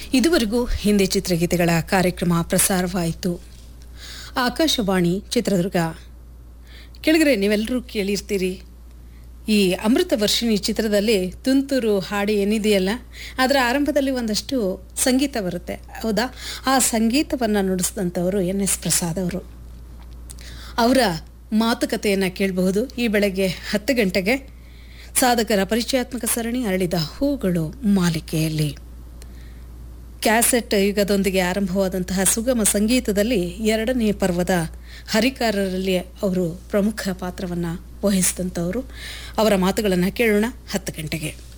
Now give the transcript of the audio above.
ಇದುವರೆಗೂ ಹಿಂದಿ ಚಿತ್ರಗೀತೆಗಳ ಕಾರ್ಯಕ್ರಮ ಪ್ರಸಾರವಾಯಿತು ಆಕಾಶವಾಣಿ ಚಿತ್ರದುರ್ಗ ಕೆಳಗರೆ ನೀವೆಲ್ಲರೂ ಕೇಳಿರ್ತೀರಿ ಈ ಅಮೃತ ವರ್ಷಿಣಿ ಚಿತ್ರದಲ್ಲಿ ತುಂತುರು ಹಾಡು ಏನಿದೆಯಲ್ಲ ಅದರ ಆರಂಭದಲ್ಲಿ ಒಂದಷ್ಟು ಸಂಗೀತ ಬರುತ್ತೆ ಹೌದಾ ಆ ಸಂಗೀತವನ್ನು ನುಡಿಸಿದಂಥವರು ಎನ್ ಎಸ್ ಪ್ರಸಾದ್ ಅವರು ಅವರ ಮಾತುಕತೆಯನ್ನು ಕೇಳಬಹುದು ಈ ಬೆಳಗ್ಗೆ ಹತ್ತು ಗಂಟೆಗೆ ಸಾಧಕರ ಪರಿಚಯಾತ್ಮಕ ಸರಣಿ ಅರಳಿದ ಹೂಗಳು ಮಾಲಿಕೆಯಲ್ಲಿ ಕ್ಯಾಸೆಟ್ ಯುಗದೊಂದಿಗೆ ಆರಂಭವಾದಂತಹ ಸುಗಮ ಸಂಗೀತದಲ್ಲಿ ಎರಡನೇ ಪರ್ವದ ಹರಿಕಾರರಲ್ಲಿ ಅವರು ಪ್ರಮುಖ ಪಾತ್ರವನ್ನು ವಹಿಸಿದಂಥವರು ಅವರ ಮಾತುಗಳನ್ನು ಕೇಳೋಣ ಹತ್ತು ಗಂಟೆಗೆ